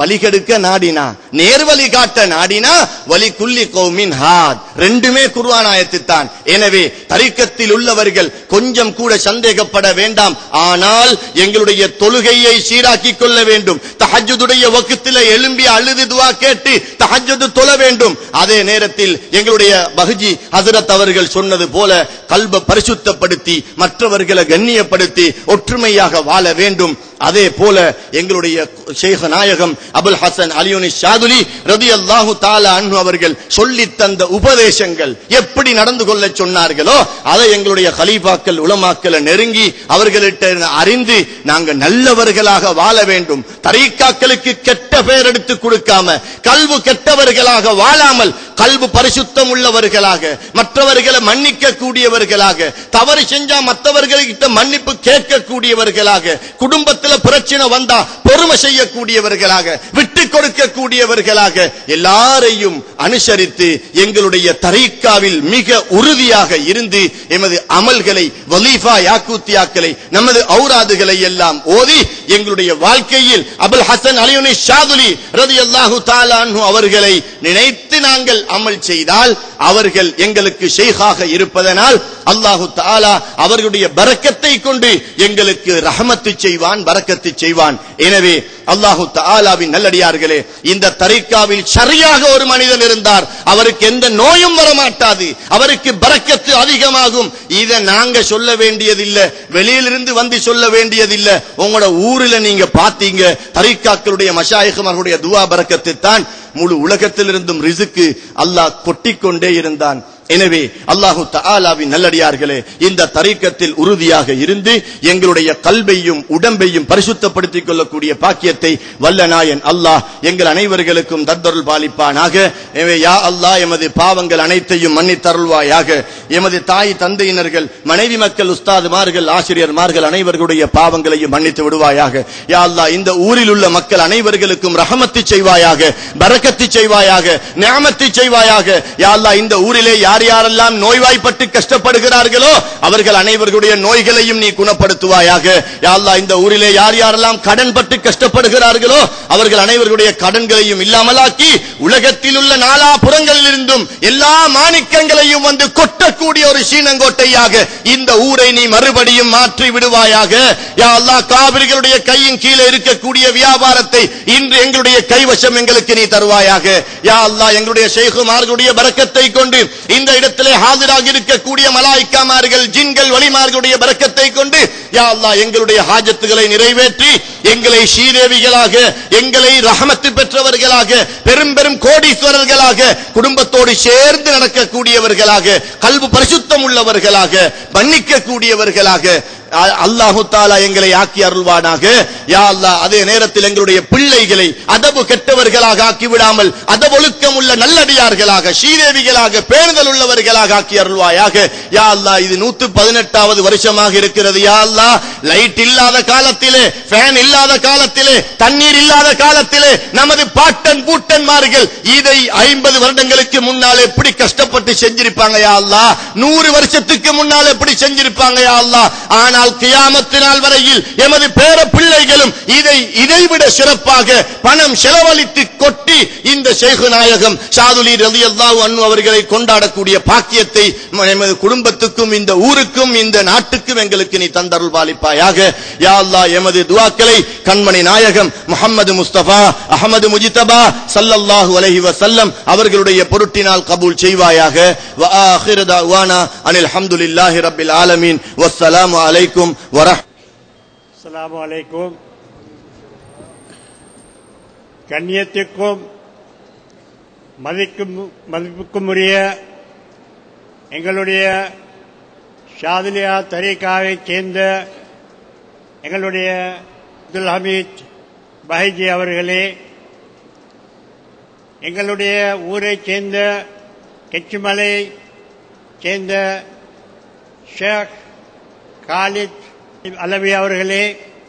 வழிகெடுக்க நாடினா நேர்வழி காட்ட நாடினா வலி குல்லி கௌமின் ஹாத் ரெண்டுமே குர்ஆன் ஆயத்து தான் எனவே தரிக்கத்தில் உள்ளவர்கள் கொஞ்சம் கூட சந்தேகப்பட வேண்டாம் ஆனால் எங்களுடைய தொழுகையை சீராக்கிக் கொள்ள வேண்டும் தஹஜ்ஜுடைய வகுத்தில் எழும்பி அழுது துவா கேட்டு தஹஜ்ஜுது தொழ வேண்டும் அதே நேரத்தில் எங்களுடைய பஹ்ஜி ஹசரத் அவர்கள் சொன்னது போல கல்ப பரிசுத்தப்படுத்தி மற்றவர்களை கண்ணியப்படுத்தி ஒற்றுமையாக வாழ வேண்டும் அதே போல எங்களுடைய ஷேக நாயகம் அபுல் ஹசன் அலியுனி ஷாதுலி ரதி அல்லாஹு தாலா அன்ஹு அவர்கள் சொல்லி தந்த உபதேசங்கள் எப்படி நடந்து கொள்ள சொன்னார்களோ அதை எங்களுடைய கலீஃபாக்கள் உலமாக்களை நெருங்கி அவர்களிட்ட அறிந்து நாங்க நல்லவர்களாக வாழ வேண்டும் தரீக்காக்களுக்கு கெட்ட பெயர் எடுத்து கொடுக்காம கல்வு கெட்டவர்களாக வாழாமல் கல்வு பரிசுத்தம் உள்ளவர்களாக மற்றவர்களை மன்னிக்க கூடியவர்களாக தவறு செஞ்சா மற்றவர்கள்கிட்ட மன்னிப்பு கேட்க கூடியவர்களாக குடும்பத்தில் பிரச்சனை வந்தா பொறுமை செய்யக்கூடியவர்களாக விட்டு கொடுக்க கூடியவர்களாக எல்லாரையும் அனுசரித்து எங்களுடைய தரீக்காவில் மிக உறுதியாக இருந்து எமது அமல்களை வலீஃபா யாக்கூத்தியாக்களை நமது ஔராதுகளை எல்லாம் ஓதி எங்களுடைய வாழ்க்கையில் அபுல் ஹசன் அலியுனி ஷாதுலி ரதி அல்லாஹு தாலான்ஹு அவர்களை நினைத்து நாங்கள் அமல் செய்தால் அவர்கள் எங்களுக்கு ஷெய்காக இருப்பதனால் அல்லாஹு தாலா அவர்களுடைய பரக்கத்தை கொண்டு எங்களுக்கு ரஹமத்து செய்வான் பரக்கத்து செய்வான் எனவே அல்லாஹு தாலாவின் நல்லடியார்களே இந்த தரிக்காவில் சரியாக ஒரு மனிதன் இருந்தார் அவருக்கு எந்த நோயும் வரமாட்டாது அவருக்கு பரக்கத்து அதிகமாகும் இதை நாங்க சொல்ல வேண்டியதில்லை வெளியிலிருந்து வந்து சொல்ல வேண்டியதில்லை உங்களோட ஊரில் நீங்க பாத்தீங்க தரிக்காக்களுடைய மஷாயிகமர்களுடைய துவா பரக்கத்து தான் முழு உலகத்திலிருந்தும் ரிசுக்கு அல்லாஹ் கொட்டிக்கொண்டே இருந்தான் எனவே அல்லாஹு தஆலாவின் நல்லடியார்களே இந்த தரீக்கத்தில் உறுதியாக இருந்து எங்களுடைய கல்வையும் உடம்பையும் பரிசுத்தப்படுத்திக் கொள்ளக்கூடிய பாக்கியத்தை வல்ல நாயன் அல்லாஹ் எங்கள் அனைவர்களுக்கும் தத்தருள் பாலிப்பானாக எனவே யா அல்லாஹ் எமது பாவங்கள் அனைத்தையும் மன்னித்தருள்வாயாக எமது தாய் தந்தையினர்கள் மனைவி மக்கள் உஸ்தாதுமார்கள் ஆசிரியர்மார்கள் அனைவர்களுடைய பாவங்களையும் மன்னித்து விடுவாயாக யா அல்லாஹ் இந்த ஊரில் உள்ள மக்கள் அனைவர்களுக்கும் ரஹமத்து செய்வாயாக பரக்கத்து செய்வாயாக நியாமத்து செய்வாயாக யா அல்லாஹ் இந்த ஊரிலே யார் யாரெல்லாம் நோய்வாய்ப்பட்டு கஷ்டப்படுகிறார்களோ அவர்கள் அனைவர்களுடைய நோய்களையும் நீ குணப்படுத்துவாயாக யா அல்லாஹ் இந்த ஊரிலே யார் யாரெல்லாம் கடன் பட்டு கஷ்டப்படுகிறார்களோ அவர்கள் அனைவர்களுடைய கடன்களையும் இல்லாமலாக்கி உலகத்தில் உள்ள நாலா புறங்களில் இருந்தும் எல்லா மாணிக்கங்களையும் வந்து கொட்டக்கூடிய ஒரு சீனங்கோட்டையாக இந்த ஊரை நீ மறுபடியும் மாற்றி விடுவாயாக யா அல்லாஹ் காவிரிகளுடைய கையின் கீழே இருக்கக்கூடிய வியாபாரத்தை இன்று எங்களுடைய கைவசம் எங்களுக்கு நீ தருவாயாக யா அல்லாஹ் எங்களுடைய ஷேகுமார்களுடைய பரக்கத்தை கொண்டு இந்த இடத்திலே ஆஜராக இருக்கக்கூடிய மலாய்க்காமார்கள் ஜின்கள் வழிமார்களுடைய பரக்கத்தை கொண்டு யா அல்லாஹ் எங்களுடைய ஹாஜத்துகளை நிறைவேற்றி எங்களை ஸ்ரீதேவிகளாக எங்களை ரஹமத்து பெற்றவர்களாக பெரும் பெரும் கோடீஸ்வரர்களாக குடும்பத்தோடு சேர்ந்து நடக்கக்கூடியவர்களாக கல்வி பரிசுத்தம் உள்ளவர்களாக மன்னிக்க கூடியவர்களாக அ- அல்லாஹு தாலா எங்களை ஆக்கி அருள்வானாக யா அல்லாஹ் அதே நேரத்தில் எங்களுடைய பிள்ளைகளை அதபு கெட்டவர்களாக ஆக்கி விடாமல் அதபொழுக்கம் உள்ள நல்லடியார்களாக ஸ்ரீதேவிகளாக பேணுதல் உள்ளவர்களாக ஆக்கி அருள்வாயாக யா அல்லாஹ் இது நூத்து பதினெட்டாவது வருஷமாக இருக்கிறது யா அல்லாஹ் லைட் இல்லாத காலத்திலே ஃபேன் இல்லாத காலத்திலே தண்ணீர் இல்லாத காலத்திலே நமது பாட்டன் பூட்டன்மார்கள் இதை ஐம்பது வருடங்களுக்கு முன்னால் எப்படி கஷ்டப்பட்டு செஞ்சிருப்பாங்க யா அல்லாஹ் நூறு வருஷத்துக்கு முன்னால் எப்படி செஞ்சிருப்பாங்க யா அல்லாஹ் ஆனால் கியாமத்து நாள் வரையில் எமது பேர பிள்ளைகளும் இதை இதைவிட சிறப்பாக பணம் செலவழித்து கொட்டி இந்த ஷேகு நாயகம் ஷாதுலி ரலியல்லாஹு அன்ஹு அவர்களை கொண்டாடக்கூடிய பாக்கியத்தை ம- எமது குடும்பத்துக்கும் இந்த ஊருக்கும் இந்த நாட்டுக்கும் எங்களுக்கு நீ தந்தருள் பாலிப்பாயாக யா அல்லாஹ் எமது துஆக்களை கண்மணி நாயகம் முஹம்மது முஸ்தபா அஹமது முஜிதபா ஸல்லல்லாஹு அலைஹி வஸல்லம் அவர்களுடைய பொருட்டினால் கபூல் செய்வாயாக வ ஆகிரு தஅவானா அனில் ஹம்துலில்லாஹி ரப்பில் ஆலமீன் வஸ்ஸலாமு அலைக்கும் வரஹ் அஸ்ஸலாமு அலைக்கும் கண்ணியத்திற்கும் மதிக்கும் மதிப்புக்கும் உரிய எங்களுடைய ஷாதிலியா தரீகாவைச் சேர்ந்த எங்களுடைய அப்துல் ஹமீத் பஹைஜி அவர்களே எங்களுடைய ஊரைச் சேர்ந்த கெச்சிமலை சேர்ந்த ஷேக் காலித் அலவி அவர்களே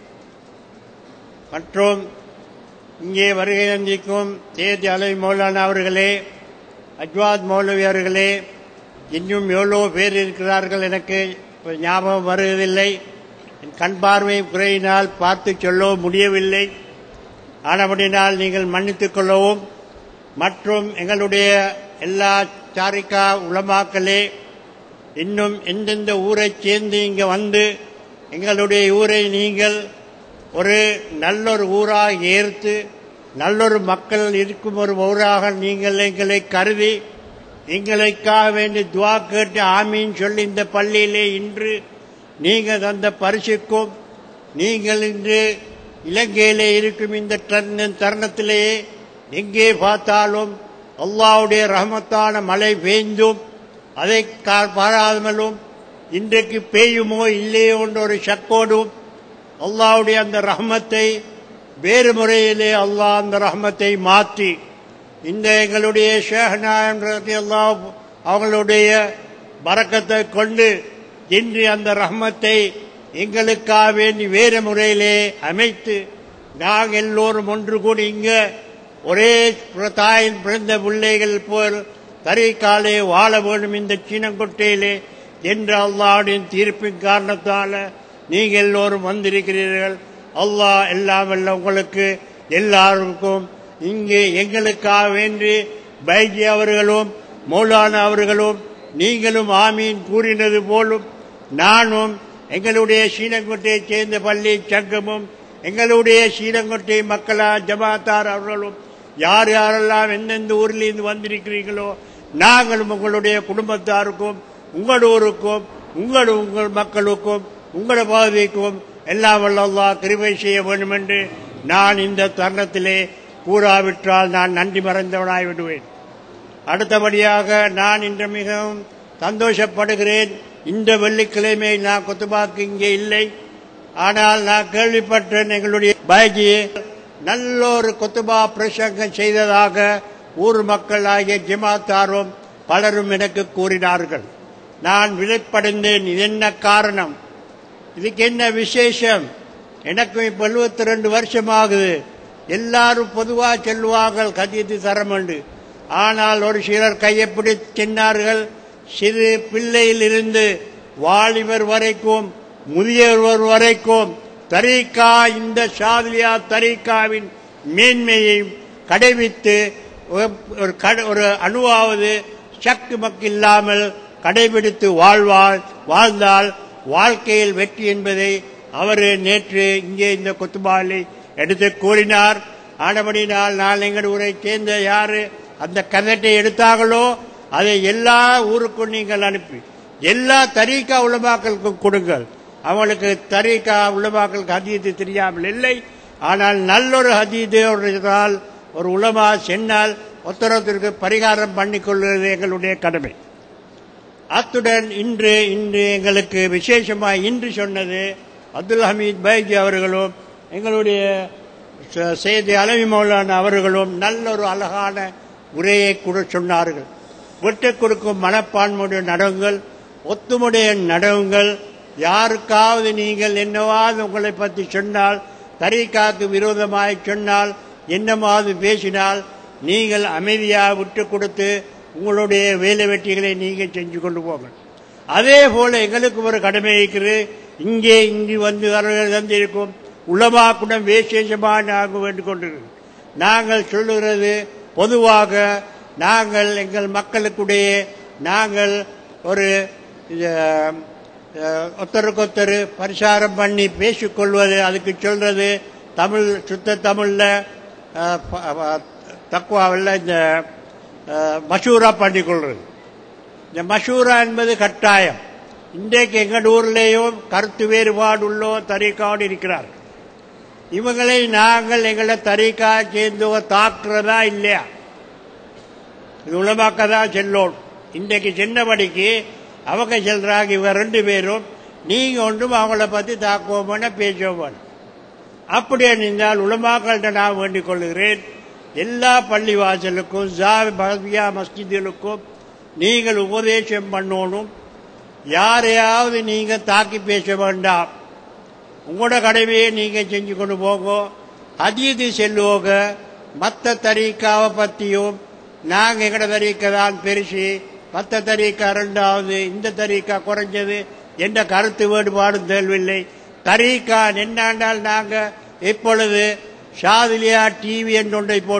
மற்றும் இங்கே வருகை தந்திக்கும் தேதி அலவி மௌலானா அவர்களே அஜ்வாத் மௌலவி அவர்களே இன்னும் எவ்வளோ பேர் இருக்கிறார்கள் எனக்கு இப்ப ஞாபகம் வருவதில்லை என் கண் பார்வை குறையினால் பார்த்து சொல்ல முடியவில்லை ஆனபடினால் நீங்கள் மன்னித்துக் கொள்ளவும் மற்றும் எங்களுடைய எல்லா சாரிக்கா உளமாக்களே இன்னும் எந்தெந்த ஊரைச் சேர்ந்து இங்கே வந்து எங்களுடைய ஊரை நீங்கள் ஒரு நல்லொரு ஊராக ஏற்று நல்லொரு மக்கள் இருக்கும் ஒரு ஊராக நீங்கள் எங்களை கருதி எங்களுக்காக வேண்டி துவா கேட்டு ஆமீன் சொல்லி இந்த பள்ளியிலே இன்று நீங்கள் தந்த பரிசுக்கும் நீங்கள் இன்று இலங்கையிலே இருக்கும் இந்த தருண- தருணத்திலேயே எங்கே பார்த்தாலும் அல்லாவுடைய ரஹமத்தான மழை பெய்ந்தும் அதை கா- பாராமலும் இன்றைக்கு பெய்யுமோ இல்லையோ என்ற ஒரு சக்கோடும் அல்லாவுடைய அந்த ரஹமத்தை வேறு முறையிலே அல்லாஹ் அந்த ரஹமத்தை மாற்றி இந்த எங்களுடைய ஷேஹநாயன் அல்லாஹ் அவங்களுடைய பறக்கத்தை கொண்டு இன்று அந்த ரஹமத்தை எங்களுக்காக வேண்டி வேறு முறையிலே அமைத்து நாங்கள் எல்லோரும் ஒன்று கூடி இங்க ஒரே தாயின் பிறந்த பிள்ளைகள் போல் தரைக்காலே வாழ வேண்டும் இந்த சீனங்கொட்டையிலே என்ற அல்லாவுடைய தீர்ப்பின் காரணத்தால நீங்கள் எல்லோரும் வந்திருக்கிறீர்கள் அல்லாஹ் எல்லாம் வல்ல உங்களுக்கு எல்லாருக்கும் இங்கே எங்களுக்காக வேண்டி பைஜி அவர்களும் மௌலானா அவர்களும் நீங்களும் ஆமீன் கூறினது போலும் நானும் எங்களுடைய சீனங்கொட்டையைச் சேர்ந்த பள்ளி சங்கமும் எங்களுடைய சீனங்கொட்டை மக்களா ஜமாத்தார் அவர்களும் யார் யாரெல்லாம் எந்தெந்த ஊரிலிருந்து வந்திருக்கிறீர்களோ நாங்களும் உங்களுடைய குடும்பத்தாருக்கும் உங்கள் ஊருக்கும் உங்கள் உங்கள் மக்களுக்கும் உங்களோட பகுதிக்கும் எல்லாம் வல்ல அல்லாஹ் கிருபை செய்ய வேண்டும் என்று நான் இந்த தருணத்திலே கூறாவிட்டால் நான் நன்றி மறைந்தவனாய் விடுவேன் அடுத்தபடியாக நான் இன்று மிகவும் சந்தோஷப்படுகிறேன் இந்த வெள்ளிக்கிழமை நான் கொத்துபாக்கு இங்கே இல்லை ஆனால் நான் கேள்விப்பட்டேன் எங்களுடைய பாய்ஜி நல்ல ஒரு கொத்துபா பிரசங்கம் செய்ததாக ஊர் மக்கள் ஆகிய ஜமாத்தாரும் பலரும் எனக்கு கூறினார்கள் நான் விலைப்படைந்தேன் இது என்ன காரணம் இதுக்கு என்ன விசேஷம் எனக்கு இப்ப எழுபத்தி ரெண்டு வருஷம் ஆகுது எல்லாரும் பொதுவா செல்வார்கள் கதியத்து தரமண்டு ஆனால் ஒரு சிலர் கையப்பிடி சென்றார்கள் சிறு பிள்ளையிலிருந்து வாலிபர் வரைக்கும் முதியவர் வரைக்கும் தரீக்கா இந்த ஷாதிலியா தரீக்காவின் மேன்மையை கடைபித்து ஒரு கட- ஒரு அணுவாவது சக்கு மக்கு இல்லாமல் கடைபிடித்து வாழ்வாள் வாழ்ந்தால் வாழ்க்கையில் வெற்றி என்பதை அவர் நேற்று இங்கே இந்த கொத்துபாலை எடுத்து கூறினார் ஆனபடினால் நான் எங்கள் ஊரை சேர்ந்த யாரு அந்த கதட்டை எடுத்தாங்களோ அதை எல்லா ஊருக்கும் நீங்கள் அனுப்பி எல்லா தரீக்கா உலமாக்களுக்கும் கொடுங்கள் அவங்களுக்கு தரீக்கா உலமாக்களுக்கு ஹதீது தெரியாமல் இல்லை ஆனால் நல்லொரு ஹதீது இருந்தால் ஒரு உலமா சென்னால் ஒத்தரத்திற்கு பரிகாரம் பண்ணிக்கொள்வது எங்களுடைய கடமை அத்துடன் இன்று இன்று எங்களுக்கு விசேஷமாக இன்று சொன்னது அப்துல் ஹமீத் பைஜி அவர்களும் எங்களுடைய ச- செய்தி அலவி மௌலானா அவர்களும் நல்ல ஒரு அழகான உரையை கூட சொன்னார்கள் விட்டுக் கொடுக்கும் மனப்பான்மையுடைய நடவுங்கள் ஒத்துமுடைய நடவுங்கள் யாருக்காவது நீங்கள் என்னவாவது உங்களை பற்றி சொன்னால் தரீக்காக்கு விரோதமாய் சொன்னால் என்னமாவது பேசினால் நீங்கள் அமைதியாக விட்டு கொடுத்து உங்களுடைய வேலை வெட்டிகளை நீங்கள் செஞ்சு கொண்டு போங்கள் அதே போல எங்களுக்கு ஒரு கடமை இருக்கிறது இங்கே இங்கு வந்து அவர்கள் தந்திருக்கும் உளமாக்குடன் விசேஷமாக நாங்கள் வேண்டிக் கொண்டிருக்கிறோம் நாங்கள் சொல்லுகிறது பொதுவாக நாங்கள் எங்கள் மக்களுக்குடைய நாங்கள் ஒரு அஹ், அஹ், ஒருத்தருக்கொத்தர் பரிசாரம் பண்ணி பேசிக்கொள்வது அதுக்கு சொல்றது தமிழ் சுத்த தமிழ்ல அஹ், ப- ப- தக்குவாவில் இந்த அஹ், மஷூரா பண்ணிக்கொள்றது இந்த மஷூரா என்பது கட்டாயம் இன்றைக்கு எங்கள் ஊர்லேயும் கருத்து வேறுபாடு உள்ளோ தரீக்காவோடு இருக்கிறார் இவங்களை நாங்கள் எங்களை தரீக்கா சேர்ந்து தாக்குறதா இல்லையா இது உலமாக்க தான் செல்லோம் இன்றைக்கு சின்னபடிக்கு அவங்க செல்றாங்க இவங்க ரெண்டு பேரும் நீங்க ஒன்றும் அவங்கள பத்தி தாக்குவோமான பேசுவோம் அப்படி இருந்தால் உலமாக்கள்கிட்ட நான் வேண்டிக் கொள்கிறேன் எல்லா பள்ளிவாசலுக்கும் ஜாவியா மஸ்ஜிதுகளுக்கும் நீங்கள் உபதேசம் பண்ணணும் யாரையாவது நீங்க தாக்கி பேச வேண்டாம் உங்களோட கடமையை நீங்க செஞ்சு கொண்டு போங்க அதீதி செல்லுவோங்க மற்ற தரீக்காவை பத்தியும் நாங்க எங்கட தரீக்கா தான் பெருசு மற்ற தரீக்கா ரெண்டாவது இந்த தரீக்கா குறைஞ்சது என்ற கருத்து வேறுபாடும் தேவையில்லை தரீக்கா நின்னாண்டால் நாங்க இப்பொழுது ஷாதிலியா டிவி என்றொன்றை போட்டு